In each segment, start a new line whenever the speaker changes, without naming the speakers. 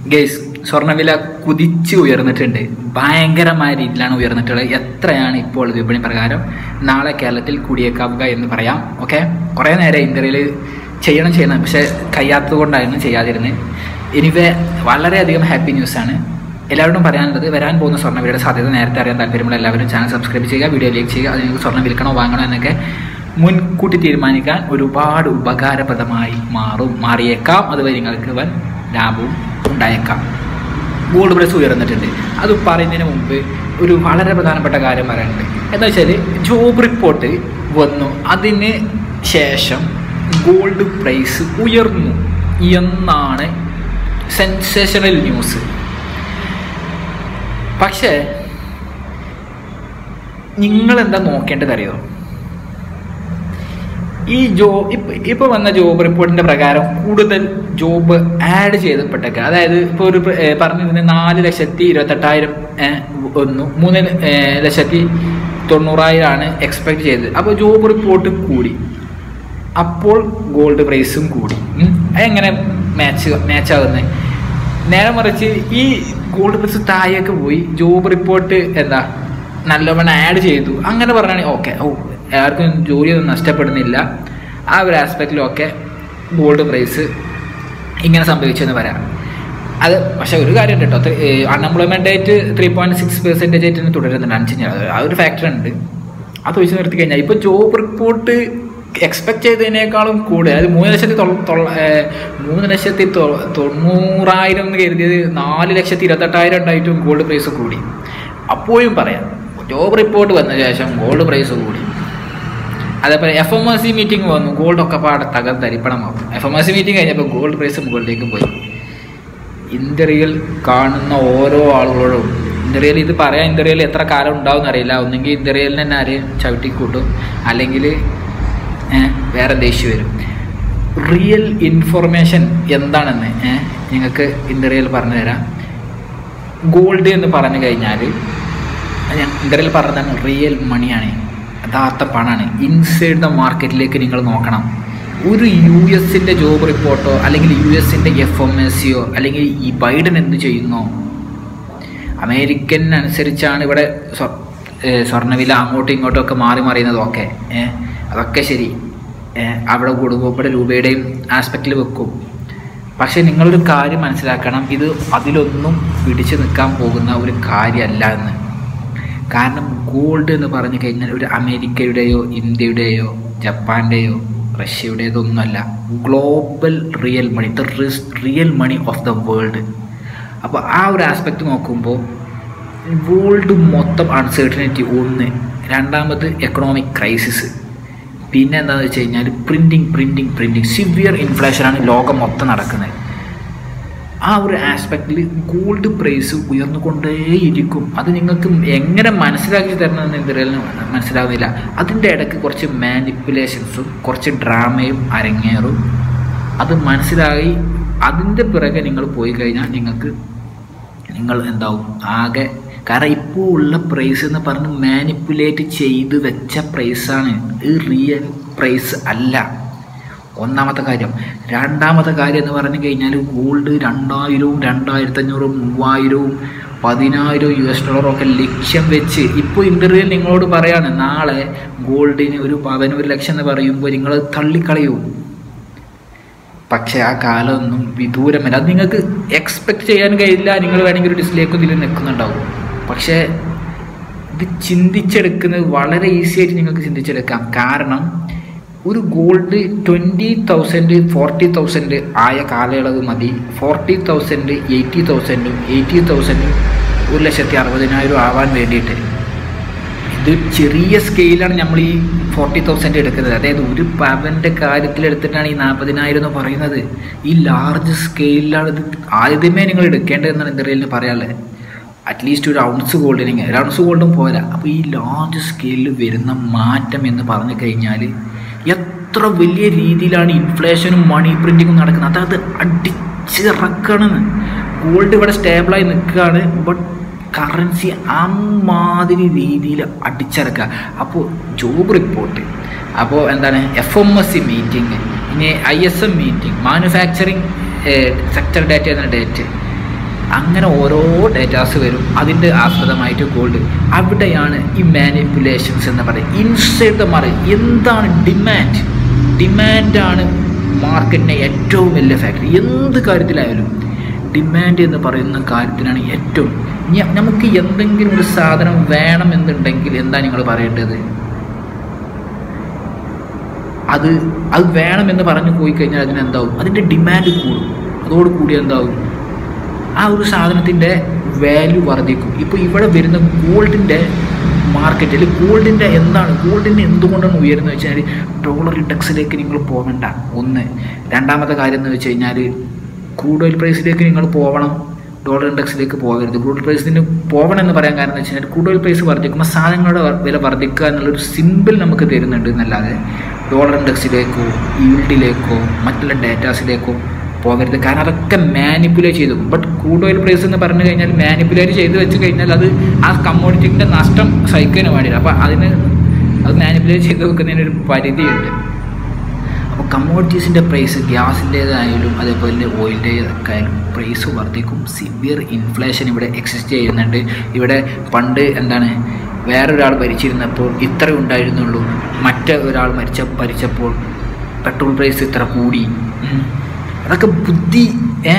Guys സ്വർണ്ണവില കുതിച്ച് ഉയർന്നിട്ടുണ്ട് ഭയങ്കരമായ രീതിയിലാണ് ഉയർന്നിട്ടുള്ളത് എത്രയാണ് ഇപ്പോൾ വിപണി പ്രകാരം നാളെ കേരളത്തിൽ കൂടിയേക്കാവുക എന്ന് പറയാം ഓക്കെ കുറേ നേരം ഇന്ത്യയിൽ ചെയ്യണം ചെയ്യണം പക്ഷേ കഴിയാത്തത് കൊണ്ടായിരുന്നു ചെയ്യാതിരുന്നത് എനിവേ വളരെയധികം ഹാപ്പി ന്യൂസാണ് എല്ലാവരോടും പറയാനുള്ളത് വരാൻ പോകുന്ന സ്വർണ്ണവിലയുടെ സാധ്യത നേരത്തെ അറിയാൻ താല്പര്യമുള്ള എല്ലാവരും ചാനൽ സബ്സ്ക്രൈബ് ചെയ്യുക വീഡിയോ ലൈക്ക് ചെയ്യുക അത് നിങ്ങൾക്ക് സ്വർണ്ണം വിൽക്കണോ വാങ്ങണോ എന്നൊക്കെ മുൻകൂട്ടി തീരുമാനിക്കാൻ ഒരുപാട് ഉപകാരപ്രദമായി മാറും മാറിയേക്കാം അതുവരെ നിങ്ങൾക്ക് വൻ ലാഭവും ഉണ്ടായേക്കാം ഗോൾഡ് പ്രൈസ് ഉയർന്നിട്ടുണ്ട് അത് പറയുന്നതിന് മുമ്പ് ഒരു വളരെ പ്രധാനപ്പെട്ട കാര്യം പറയാനുണ്ട് എന്താ വെച്ചാൽ ജോബ് റിപ്പോർട്ട് വന്നു അതിന് ശേഷം ഗോൾഡ് പ്രൈസ് ഉയർന്നു എന്നാണ് സെൻസേഷണൽ ന്യൂസ് പക്ഷേ നിങ്ങൾ എന്താ നോക്കേണ്ടത് അറിയോ ഈ ജോ ഇപ്പൊ ഇപ്പൊ വന്ന ജോബ് റിപ്പോർട്ടിന്റെ പ്രകാരം കൂടുതൽ ജോബ് ആഡ് ചെയ്തപ്പെട്ടൊക്കെ അതായത് ഇപ്പൊ ഒരു പ്ര- ഏർ പറഞ്ഞിരുന്നത് നാല് ലക്ഷത്തി ഇരുപത്തെട്ടായിരം ഏർ ഒന്നു മൂന്ന് ല- ഏർ ലക്ഷത്തി തൊണ്ണൂറായിരമാണ് എക്സ്പെക്ട് ചെയ്തത് അപ്പോൾ ജോബ് റിപ്പോർട്ട് കൂടി അപ്പോൾ ഗോൾഡ് പ്രൈസും കൂടി ഉം. അതെങ്ങനെ മാച്ച് മാച്ച് ആകുന്നത് നേരെ മറിച്ച് ഈ ഗോൾഡ് പ്രൈസ് താഴേക്ക് പോയി ജോബ് റിപ്പോർട്ട് എന്താ നല്ലവണ്ണം ആഡ് ചെയ്തു അങ്ങനെ പറഞ്ഞാണെങ്കിൽ ഓക്കെ ഓ ആർക്കും ജോലിയൊന്നും നഷ്ടപ്പെടുന്നില്ല ആ ഒരു ആസ്പെക്റ്റിലൊക്കെ ഗോൾഡ് പ്രൈസ് ഇങ്ങനെ സംഭവിച്ചെന്ന് പറയാം അത് പക്ഷെ ഒരു കാര്യം ഉണ്ട് കേട്ടോ unemployment rate three point six percentage ആയിട്ട് തുടരുന്നുണ്ട് അഞ്ചിന് ആ ഒരു ഫാക്ടർ ഉണ്ട് അത് വെച്ച് നിർത്തി കഴിഞ്ഞാൽ ഇപ്പോൾ ജോബ് റിപ്പോർട്ട് എക്സ്പെക്ട് ചെയ്തതിനേക്കാളും കൂടുതൽ അതായത് മൂന്ന് ലക്ഷത്തി തൊള്ള- തൊള്ള- ഏർ മൂന്ന് ലക്ഷത്തി തൊ- തൊണ്ണൂറായിരം എന്ന് കരുതിയത് നാല് ലക്ഷത്തി ഇരുപത്തെട്ടായിരം ഉണ്ടായിട്ടും ഗോൾഡ് പ്രൈസ് കൂടി അപ്പോഴും പറയാം ജോബ് റിപ്പോർട്ട് വന്ന ശേഷം ഗോൾഡ് പ്രൈസ് കൂടി അതേപോലെ F M S C meeting വന്നു ഗോൾഡ് ഒക്കെ പാടെ തകർത്തരിപ്പണമാകും F M S C meeting കഴിഞ്ഞപ്പോൾ ഗോൾഡ് പ്രൈസ് മുകളിലേക്ക് പോയി ഇന്ത്യയിൽ കാണുന്ന ഓരോ ആളുകളോടും ഇന്ത്യയിൽ ഇത് പറയാൻ ഇന്ത്യയിൽ എത്ര കാലം ഉണ്ടാവും അറിയില്ല ഒന്നെങ്കിൽ ഇന്ത്യയിൽ തന്നെ ആരെയും ചവിട്ടിക്കൂട്ടും അല്ലെങ്കിൽ വേറെ ദേഷ്യം വരും റിയൽ ഇൻഫർമേഷൻ എന്താണെന്ന് ഏഹ് നിങ്ങൾക്ക് ഇന്ത്യയിൽ പറഞ്ഞു തരാം ഗോൾഡ് എന്ന് പറഞ്ഞു കഴിഞ്ഞാൽ ഞാൻ ഇന്ത്യയിൽ പറഞ്ഞതാണ് റിയൽ മണിയാണ് യഥാർത്ഥ പണമാണ് ഇൻസൈഡ് ദ മാർക്കറ്റിലേക്ക് നിങ്ങൾ നോക്കണം ഒരു യു എസിൻ്റെ ജോബ് റിപ്പോർട്ടോ അല്ലെങ്കിൽ യു എസിൻ്റെ എഫ് എം എസ് സിയോ അല്ലെങ്കിൽ ഈ ബൈഡൻ എന്ത് ചെയ്യുന്നോ അമേരിക്കൻ അനുസരിച്ചാണ് ഇവിടെ സ്വ- ഏ, സ്വർണ്ണവില അങ്ങോട്ടും ഇങ്ങോട്ടും ഒക്കെ മാറി മറിയുന്നതൊക്കെ ഏ, അതൊക്കെ ശരി ഏ, അവിടെ കൂടുമ്പോൾ ഇവിടെ രൂപയുടെയും ആസ്പെക്റ്റിൽ വെക്കും പക്ഷേ നിങ്ങളൊരു കാര്യം മനസ്സിലാക്കണം ഇത് അതിലൊന്നും പിടിച്ചു നിൽക്കാൻ പോകുന്ന ഒരു കാര്യമല്ല എന്ന് കാരണം ഗോൾഡ് എന്ന് പറഞ്ഞു കഴിഞ്ഞാൽ ഒരു അമേരിക്കയുടെയോ ഇന്ത്യയുടെയോ ജപ്പാൻ്റെയോ റഷ്യയുടേതോ ഒന്നുമല്ല global real money the real money of the world അപ്പോൾ ആ ഒരു ആസ്പെക്റ്റ് നോക്കുമ്പോൾ വേൾഡ് മൊത്തം അൺസർട്ടനിറ്റി ഒന്ന് രണ്ടാമത് എക്കണോമിക് ക്രൈസിസ് പിന്നെ എന്താണെന്ന് വെച്ച് കഴിഞ്ഞാൽ പ്രിൻറ്റിങ് പ്രിൻറ്റിങ് പ്രിൻറ്റിങ് സിവിയർ ഇൻഫ്ലേഷനാണ് ലോകം മൊത്തം നടക്കുന്നത് ആ ഒരു ആസ്പെക്റ്റിൽ ഗോൾഡ് പ്രൈസ് ഉയർന്നുകൊണ്ടേയിരിക്കും അത് നിങ്ങൾക്ക് എങ്ങനെ മനസ്സിലാക്കി തരണമെന്ന് എന്തെങ്കിലും മനസ്സിലാവുന്നില്ല അതിൻ്റെ ഇടയ്ക്ക് കുറച്ച് മാനിപ്പുലേഷൻസും കുറച്ച് ഡ്രാമയും അരങ്ങേറും അത് മനസ്സിലായി അതിൻ്റെ പിറകെ നിങ്ങൾ പോയി കഴിഞ്ഞാൽ നിങ്ങൾക്ക് നിങ്ങൾ എന്താവും ആകെ കാരണം ഇപ്പോൾ ഉള്ള പ്രൈസ് എന്ന് പറഞ്ഞ് മാനിപ്പുലേറ്റ് ചെയ്ത് വെച്ച പ്രൈസാണ് ഇത് റിയൽ പ്രൈസ് അല്ല ഒന്നാമത്തെ കാര്യം രണ്ടാമത്തെ കാര്യം എന്ന് പറഞ്ഞു കഴിഞ്ഞാൽ ഗോൾഡ് രണ്ടായിരവും രണ്ടായിരത്തഞ്ഞൂറും മൂവായിരവും പതിനായിരവും യു എസ് ഡോളറും ഒക്കെ ലക്ഷ്യം വെച്ച് ഇപ്പോൾ ഇന്റർവ്യൂവിൽ നിങ്ങളോട് പറയാണ് നാളെ ഗോൾഡിന് ഒരു പവന് ഒരു ലക്ഷം എന്ന് പറയുമ്പോൾ നിങ്ങൾ തള്ളിക്കളയും പക്ഷേ ആ കാലമൊന്നും വിദൂരമല്ല അത് നിങ്ങൾക്ക് എക്സ്പെക്ട് ചെയ്യാൻ കഴിയില്ല നിങ്ങൾ വേണമെങ്കിൽ ഒരു ഡിസ്ലേക്ക് ഇതിൽ നിൽക്കുന്നുണ്ടാവും പക്ഷേ ഇത് ചിന്തിച്ചെടുക്കുന്നത് വളരെ ഈസി ആയിട്ട് നിങ്ങൾക്ക് ചിന്തിച്ചെടുക്കാം കാരണം ഒരു gold twenty thousand forty thousand ആയ കാലയളവ് മതി ഫോർട്ടി തൗസൻഡ് എയ്റ്റി തൗസൻഡും എയ്റ്റി തൗസൻഡും ഒരു ലക്ഷത്തി അറുപതിനായിരം ആവാൻ വേണ്ടിയിട്ട് ഇത് ചെറിയ സ്കെയിലാണ് നമ്മൾ ഈ ഫോർട്ടി തൗസൻഡ് എടുക്കുന്നത് അതായത് ഒരു പവൻ്റെ കാര്യത്തിൽ എടുത്തിട്ടാണ് ഈ നാൽപ്പതിനായിരം എന്ന് പറയുന്നത് ഈ ലാർജ് സ്കെയിലാണ് ഇത് ആദ്യമേ നിങ്ങൾ എടുക്കേണ്ടതെന്നാണ് എന്തെങ്കിലും പറയാനുള്ളത് അറ്റ്ലീസ്റ്റ് ഒരു ഔൺസ് ഗോൾഡിനെങ്കിൽ ഒരു ഔൺസ് ഗോൾഡും പോരാ അപ്പോൾ ഈ ലാർജ് സ്കെയിലിൽ വരുന്ന മാറ്റം എന്ന് പറഞ്ഞു കഴിഞ്ഞാൽ എത്ര വലിയ രീതിയിലാണ് ഇൻഫ്ലേഷനും മണി പ്രിൻറ്റിങ്ങും നടക്കുന്നത് അതായത് അടിച്ചിറക്കണമെന്ന് ഗോൾഡ് ഇവിടെ സ്റ്റേബിളായി നിൽക്കുകയാണ് ബട്ട് കറൻസി അമ്മാതിരി രീതിയിൽ അടിച്ചിറക്കുക അപ്പോൾ ജോബ് റിപ്പോർട്ട് അപ്പോൾ എന്താണ് F M S C meeting ഇനി I S M meeting manufacturing sector data എന്ന ഡേറ്റ് അങ്ങനെ ഓരോ ഡേറ്റാസ് വരും അതിൻ്റെ ആസ്പദമായിട്ട് ഗോൾഡ് അവിടെയാണ് ഈ മാനിപ്പുലേഷൻസ് എന്ന് പറയുന്നത് ഇൻസൈഡ് ദ മാർക്കറ്റ് എന്താണ് ഡിമാൻഡ് ഡിമാൻഡാണ് മാർക്കറ്റിനെ ഏറ്റവും വലിയ ഫാക്ടറി എന്ത് കാര്യത്തിലായാലും ഡിമാൻഡ് എന്ന് പറയുന്ന കാര്യത്തിനാണ് ഏറ്റവും ഞ- നമുക്ക് എന്തെങ്കിലും ഒരു സാധനം വേണമെന്നുണ്ടെങ്കിൽ എന്താ നിങ്ങൾ പറയേണ്ടത് അത് അത് വേണമെന്ന് പറഞ്ഞു പോയി കഴിഞ്ഞാൽ അതിനെന്താവും അതിൻ്റെ ഡിമാൻഡ് കൂടും അതോട് കൂടി എന്താവും ആ ഒരു സാധനത്തിൻ്റെ വാല്യൂ വർദ്ധിക്കും ഇപ്പോൾ ഇവിടെ വരുന്ന ഗോൾഡിൻ്റെ മാർക്കറ്റിൽ ഗോൾഡിൻ്റെ എന്താണ് ഗോൾഡിന് എന്തുകൊണ്ടാണ് ഉയരുന്നത് വെച്ചാൽ ഡോളർ ഇൻഡെക്സിലേക്ക് നിങ്ങൾ പോകണ്ട ഒന്ന് രണ്ടാമത്തെ കാര്യം എന്ന് വെച്ച് കഴിഞ്ഞാൽ ക്രൂഡ് ഓയിൽ പ്രൈസിലേക്ക് നിങ്ങൾ പോകണം ഡോളർ ഇൻഡെക്സിലേക്ക് പോകരുത് ക്രൂഡ് ഓയിൽ പ്രൈസിന് പോകണം എന്ന് പറയാൻ കാരണം എന്ന് വെച്ച് കഴിഞ്ഞാൽ ക്രൂഡ് ഓയിൽ പ്രൈസ് വർദ്ധിക്കുമ്പോൾ സാധനങ്ങളുടെ വ- വില വർദ്ധിക്കുക എന്നുള്ളൊരു സിമ്പിൾ നമുക്ക് തരുന്നുണ്ട് എന്നല്ലാതെ ഡോളർ ഇൻഡെക്സിലേക്കോ ഈൽഡിലേക്കോ മറ്റുള്ള ഡേറ്റാസിലേക്കോ പോകരുത് കാരണം അതൊക്കെ മാനിപ്പുലേറ്റ് ചെയ്തു ബട്ട് ക്രൂഡ് ഓയിൽ പ്രൈസ് എന്ന് പറഞ്ഞു കഴിഞ്ഞാൽ മാനിപ്പുലേറ്റ് ചെയ്ത് വെച്ച് കഴിഞ്ഞാൽ അത് ആ കമ്മോഡിറ്റിൻ്റെ നഷ്ടം സഹിക്കുന്നതിന് വേണ്ടിയിട്ട് അപ്പോൾ അതിന് അത് മാനിപ്പുലേറ്റ് ചെയ്ത് വെക്കുന്നതിന് ഒരു പരിധിയുണ്ട് അപ്പോൾ കമ്മോഡിറ്റീസിൻ്റെ പ്രൈസ് ഗ്യാസിൻ്റേതായാലും അതേപോലെ ഓയിലിൻ്റേതൊക്കെ ആയാലും പ്രൈസ് വർദ്ധിക്കും സിവിയർ ഇൻഫ്ലേഷൻ ഇവിടെ എക്സിസ്റ്റ് ചെയ്യുന്നുണ്ട് ഇവിടെ പണ്ട് എന്താണ് വേറൊരാൾ ഭരിച്ചിരുന്നപ്പോൾ ഇത്ര ഉണ്ടായിരുന്നുള്ളൂ മറ്റേ ഒരാൾ മരിച്ച ഭരിച്ചപ്പോൾ പെട്രോൾ പ്രൈസ് ഇത്ര കൂടി ഉം. അതൊക്കെ ബുദ്ധി ഏ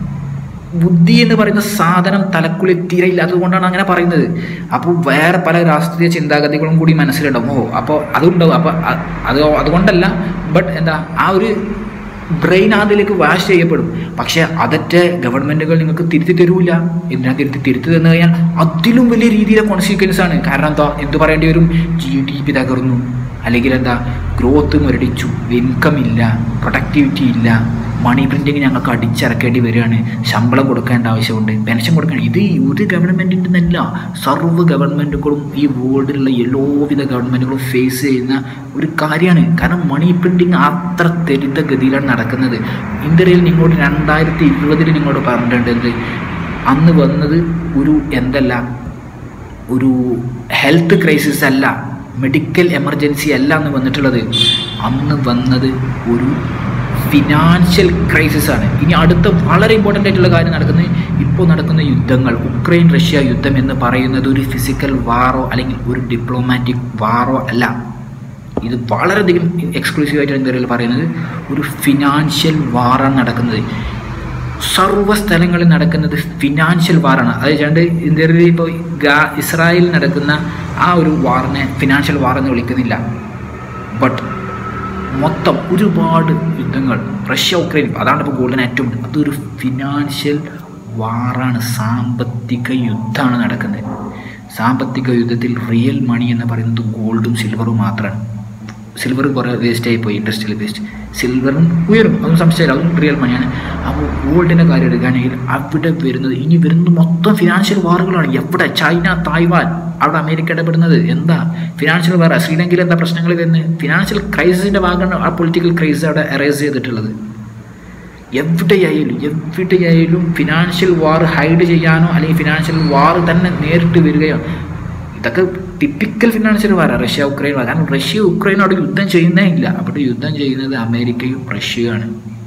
ബുദ്ധി എന്ന് പറയുന്ന സാധനം തലക്കുള്ളിൽ തീരെ ഇല്ലാത്തത് കൊണ്ടാണ് അങ്ങനെ പറയുന്നത് അപ്പോൾ വേറെ പല രാഷ്ട്രീയ ചിന്താഗതികളും കൂടി മനസ്സിലുണ്ടാവും ഓ അപ്പോൾ അതുണ്ടാവും അപ്പോൾ അ- അത് അതുകൊണ്ടല്ല ബട്ട് എന്താ ആ ഒരു ബ്രെയിൻ അതിലേക്ക് വാഷ് ചെയ്യപ്പെടും പക്ഷേ അതറ്റെ ഗവൺമെൻറ്റുകൾ നിങ്ങൾക്ക് തിരുത്തി തരൂല എന്തിനാ തിരുത്തി തിരുത്തി തന്നു കഴിഞ്ഞാൽ അതിലും വലിയ രീതിയിലെ കോൺസിക്വൻസ് ആണ് കാരണം എന്താ എന്ത് പറയേണ്ടി വരും ജി ഡി പി തകർന്നു അല്ലെങ്കിൽ എന്താ ഗ്രോത്ത് മുരടിച്ചു ഇൻകം ഇല്ല പ്രൊഡക്ടിവിറ്റി ഇല്ല മണി പ്രിൻറ്റിങ് ഞങ്ങൾക്ക് അടിച്ചിറക്കേണ്ടി വരികയാണ് ശമ്പളം കൊടുക്കേണ്ട ആവശ്യമുണ്ട് പെൻഷൻ കൊടുക്കണം ഇത് ഒരു ഗവൺമെൻറ്റിൻ്റെ എന്നല്ല സർവ്വ ഗവൺമെൻറ്റുകളും ഈ വേൾഡിലുള്ള എല്ലാവിധ ഗവൺമെൻറ്റുകളും ഫേസ് ചെയ്യുന്ന ഒരു കാര്യമാണ് കാരണം മണി പ്രിൻറ്റിങ് അത്ര തെരുത്ത ഗതിയിലാണ് നടക്കുന്നത് ഇന്ത്യയിൽ നിങ്ങളോട് രണ്ടായിരത്തി ഇരുപതിൽ നിങ്ങളോട് പറഞ്ഞിട്ടുണ്ട് എന്ത് അന്ന് വന്നത് ഒരു എന്തല്ല ഒരു ഹെൽത്ത് ക്രൈസിസ് അല്ല മെഡിക്കൽ എമർജൻസി അല്ല അന്ന് വന്നിട്ടുള്ളത് അന്ന് വന്നത് ഒരു ഫിനാൻഷ്യൽ ക്രൈസിസ് ആണ് ഇനി അടുത്ത വളരെ ഇമ്പോർട്ടൻ്റ് ആയിട്ടുള്ള കാര്യം നടക്കുന്നത് ഇപ്പോൾ നടക്കുന്ന യുദ്ധങ്ങൾ ഉക്രൈൻ റഷ്യ യുദ്ധം എന്ന് പറയുന്നത് ഒരു ഫിസിക്കൽ വാറോ അല്ലെങ്കിൽ ഒരു ഡിപ്ലോമാറ്റിക് വാറോ അല്ല ഇത് വളരെയധികം എക്സ്ക്ലൂസീവായിട്ട് ഇന്ത്യയിൽ പറയുന്നത് ഒരു ഫിനാൻഷ്യൽ വാറാണ് നടക്കുന്നത് സർവ്വ സ്ഥലങ്ങളിൽ നടക്കുന്നത് ഫിനാൻഷ്യൽ വാറാണ് അത് വെച്ചാണ്ട് ഇന്ത്യയിൽ ഇപ്പോൾ ഗാ ഇസ്രായേലിൽ നടക്കുന്ന ആ ഒരു വാറിനെ ഫിനാൻഷ്യൽ വാർ എന്ന് വിളിക്കുന്നില്ല ബട്ട് മൊത്തം ഒരുപാട് യുദ്ധങ്ങൾ റഷ്യ ഉക്രൈൻ അതാണ് ഇപ്പോൾ ഗോൾഡൻ ഏറ്റവും അതൊരു ഫിനാൻഷ്യൽ വാറാണ് സാമ്പത്തിക യുദ്ധമാണ് നടക്കുന്നത് സാമ്പത്തിക യുദ്ധത്തിൽ റിയൽ മണി എന്ന് പറയുന്നത് ഗോൾഡും സിൽവറും മാത്രമാണ് സിൽവർ കുറേ വേസ്റ്റ് ആയി പോയി ഇൻഡസ്ട്രിയൽ വേസ്റ്റ് സിൽവറും ഉയരും അതൊന്നും സംശയമില്ല അതും റിയൽ മണിയാണ് അപ്പോൾ ഗോൾഡിൻ്റെ കാര്യം എടുക്കുകയാണെങ്കിൽ അവിടെ വരുന്നത് ഇനി വരുന്നത് മൊത്തം ഫിനാൻഷ്യൽ വാറുകളാണ് എവിടെ ചൈന തായ്വാൻ അവിടെ അമേരിക്ക ഇടപെടുന്നത് എന്താ ഫിനാൻഷ്യൽ വാർ ശ്രീലങ്കയിൽ എന്താ പ്രശ്നങ്ങൾ വരുന്നത് ഫിനാൻഷ്യൽ ക്രൈസിസിൻ്റെ ഭാഗമാണ് ആ പൊളിറ്റിക്കൽ ക്രൈസിസ് അവിടെ അറേസ് ചെയ്തിട്ടുള്ളത് എവിടെയായാലും എവിടെയായാലും ഫിനാൻഷ്യൽ വാർ ഹൈഡ് ചെയ്യാനോ അല്ലെങ്കിൽ ഫിനാൻഷ്യൽ വാർ തന്നെ നേരിട്ട് വരികയോ ഇതൊക്കെ ടിപ്പിക്കൽ ഫിനാൻഷ്യൽ വാറാണ് റഷ്യ ഉക്രൈൻ വാർ കാരണം റഷ്യ ഉക്രൈൻ അവിടെ യുദ്ധം ചെയ്യുന്നേ ഇല്ല അവിടെ യുദ്ധം ചെയ്യുന്നത് അമേരിക്കയും റഷ്യയുമാണ്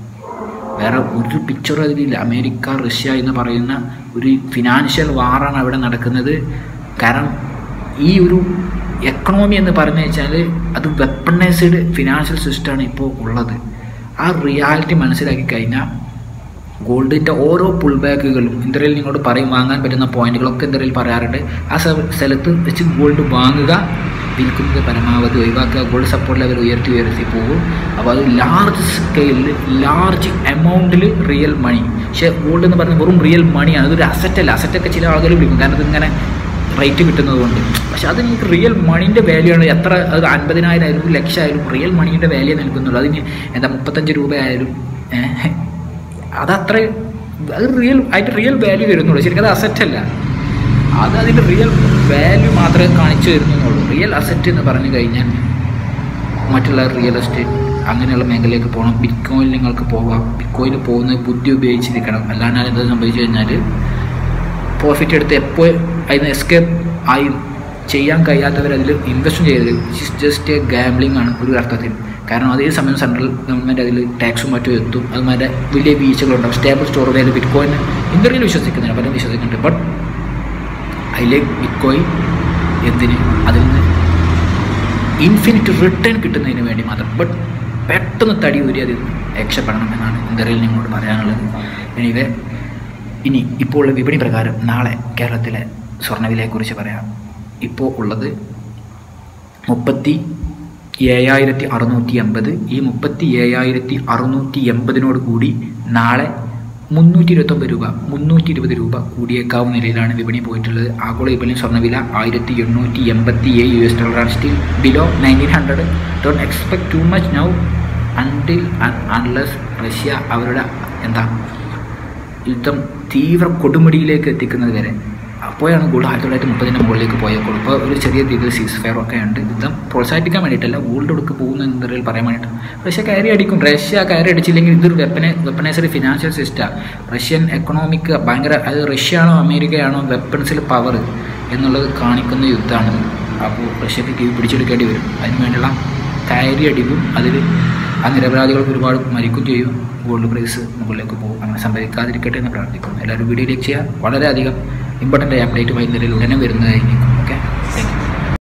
വേറെ ഒരു പിക്ചറും അതിലില്ല അമേരിക്ക റഷ്യ എന്ന് പറയുന്ന ഒരു ഫിനാൻഷ്യൽ വാറാണ് അവിടെ നടക്കുന്നത് കാരണം ഈ ഒരു എക്കണോമി എന്ന് പറഞ്ഞു വെച്ചാൽ അത് വെപ്പണൈസ്ഡ് ഫിനാൻഷ്യൽ സിസ്റ്റമാണ് ഇപ്പോൾ ഉള്ളത് ആ റിയാലിറ്റി മനസ്സിലാക്കി കഴിഞ്ഞാൽ ഗോൾഡിൻ്റെ ഓരോ പുൾ ബാക്കുകളും ഇന്ത്യയിൽ നിങ്ങളോട് പറയും വാങ്ങാൻ പറ്റുന്ന പോയിന്റുകളൊക്കെ ഇന്ത്യയിൽ പറയാറുണ്ട് ആ സ്ഥ- സ്ഥലത്ത് വെച്ച് ഗോൾഡ് വാങ്ങുക വിൽക്കുന്നത് പരമാവധി ഒഴിവാക്കുക ഗോൾഡ് സപ്പോർട്ട് ലെവൽ ഉയർത്തി ഉയർത്തി പോകും അപ്പോൾ അത് ലാർജ് സ്കെയിലിൽ ലാർജ് എമൗണ്ടിൽ റിയൽ മണി പക്ഷേ ഗോൾഡ് എന്ന് പറയുന്നത് വെറും റിയൽ മണിയാണ് അതൊരു അസറ്റ് അല്ല അസറ്റൊക്കെ ചില ആളുകൾ വിളിക്കും കാരണം ഇതിങ്ങനെ റേറ്റ് കിട്ടുന്നത് കൊണ്ട് പക്ഷെ അത് നിങ്ങൾക്ക് റിയൽ മണീൻ്റെ വാല്യൂ ആണ് എത്ര അത് അൻപതിനായിരം ആയാലും ഒരു ലക്ഷം ആയാലും റിയൽ മണീൻ്റെ വാല്യൂ നൽകുന്നുള്ളൂ അതിന് എന്താ മുപ്പത്തഞ്ച് രൂപ ആയാലും ഏഹ്, അതത്ര അത് റിയൽ ആയിട്ട് റിയൽ വാല്യൂ വരുന്നുള്ളൂ ശരിക്കും അത് അസറ്റ് അല്ല അത് അതിൻ്റെ റിയൽ വാല്യൂ മാത്രമേ കാണിച്ചു തരുന്നുള്ളൂ റിയൽ അസറ്റ് എന്ന് പറഞ്ഞു കഴിഞ്ഞാൽ മറ്റുള്ള റിയൽ എസ്റ്റേറ്റ് അങ്ങനെയുള്ള മേഖലയിലേക്ക് പോകണം ബിറ്റ് കോയിൽ നിങ്ങൾക്ക് പോകാം ബിറ്റ് കോയിൽ പോകുന്നത് ബുദ്ധി ഉപയോഗിച്ചിരിക്കണം അല്ലാണ്ട് എന്താ സംഭവിച്ചു കഴിഞ്ഞാൽ പ്രോഫിറ്റ് എടുത്ത് എപ്പോൾ അതിന് എസ്കേപ്പ് ആയി ചെയ്യാൻ കഴിയാത്തവർ അതിൽ ഇൻവെസ്റ്റ് ചെയ്തത് ജസ്റ്റ് എ ഗാംബ്ലിംഗ് ആണ് ഒരു അർത്ഥത്തിൽ കാരണം അതേ സമയം സെൻട്രൽ ഗവൺമെൻറ് അതിൽ ടാക്സും മറ്റും എത്തും അതുമാതിരി വലിയ വീഴ്ചകളുണ്ടാവും സ്റ്റേബിൾ സ്റ്റോർ വേല ബിറ്റ് കോയിൻ ഇന്ത്യയിൽ വിശ്വസിക്കുന്നില്ല പലരും വിശ്വസിക്കുന്നുണ്ട് ബട്ട് അതിലേക്ക് ബിറ്റ് കോയിൻ എന്തിന് അതിൽ നിന്ന് ഇൻഫിനിറ്റ് റിട്ടേൺ കിട്ടുന്നതിന് വേണ്ടി മാത്രം ബട്ട് പെട്ടെന്ന് തടി ഊരി അതിൽ നിന്ന് രക്ഷപ്പെടണം എന്നാണ് ഇന്ത്യയിൽ നിങ്ങളോട് പറയാനുള്ളത് എനിവേ ഇനി ഇപ്പോൾ ഉള്ള വിപണി പ്രകാരം നാളെ കേരളത്തിലെ സ്വർണ്ണവിലയെക്കുറിച്ച് പറയാം ഇപ്പോൾ ഉള്ളത് മുപ്പത്തി ഏഴായിരത്തി അറുന്നൂറ്റി എൺപത് ഈ മുപ്പത്തി ഏഴായിരത്തി അറുന്നൂറ്റി എൺപതിനോട് കൂടി നാളെ മുന്നൂറ്റി ഇരുപത്തൊമ്പത് രൂപ മുന്നൂറ്റി ഇരുപത് രൂപ കൂടിയേക്കാവുന്ന നിലയിലാണ് വിപണി പോയിട്ടുള്ളത് ആഗോള വിപണി സ്വർണ്ണവില ആയിരത്തി എണ്ണൂറ്റി എൺപത്തി ഏഴ് യു എസ് ഡോളറാണ് still below nineteen hundred don't expect too much now until unless Russia അവരുടെ എന്താ യുദ്ധം തീവ്ര കൊടുമുടിയിലേക്ക് എത്തിക്കുന്നത് വരെ അപ്പോഴാണ് ഗോൾഡ് ആയിരത്തി തൊള്ളായിരത്തി മുപ്പതിൻ്റെ മുകളിലേക്ക് പോയേക്കുള്ളൂ ഇപ്പോൾ ഒരു ചെറിയ രീതിയിൽ സീസ് ഫയർ ഒക്കെ ഉണ്ട് യുദ്ധം പ്രോത്സാഹിപ്പിക്കാൻ വേണ്ടിയിട്ടല്ല ഗോൾഡ് എടുക്ക് പോകുന്ന എന്നതിൽ പറയാൻ വേണ്ടിയിട്ട് റഷ്യ കയറി അടിക്കും റഷ്യ കയറി അടിച്ചില്ലെങ്കിൽ ഇതൊരു വെപ്പനെ വെപ്പനൈസറി ഫിനാൻഷ്യൽ സിസ്റ്റമാണ് റഷ്യൻ എക്കണോമിക് ഭയങ്കര അത് റഷ്യ ആണോ അമേരിക്കയാണോ വെപ്പൺസിൽ പവർ എന്നുള്ളത് കാണിക്കുന്ന യുദ്ധമാണ് അപ്പോൾ റഷ്യക്ക് കീഴ് പിടിച്ചെടുക്കേണ്ടി വരും അതിന് വേണ്ടിയുള്ള കയറി അടിക്കും അതിൽ ആ നിരപരാധികൾക്ക് ഒരുപാട് മരിക്കും ചെയ്യും ഗോൾഡ് പ്രൈസ് മുകളിലേക്ക് പോകും അങ്ങനെ സംഭവിക്കാതിരിക്കട്ടെ എന്ന് പ്രാർത്ഥിക്കുന്നു എല്ലാവരും വീഡിയോയിലേക്ക് ചെയ്യുക വളരെയധികം ഇമ്പോർട്ടൻ്റ് അപ്ഡേറ്റുമായി നിലയിൽ ഉടനെ വരുന്നതായിരിക്കും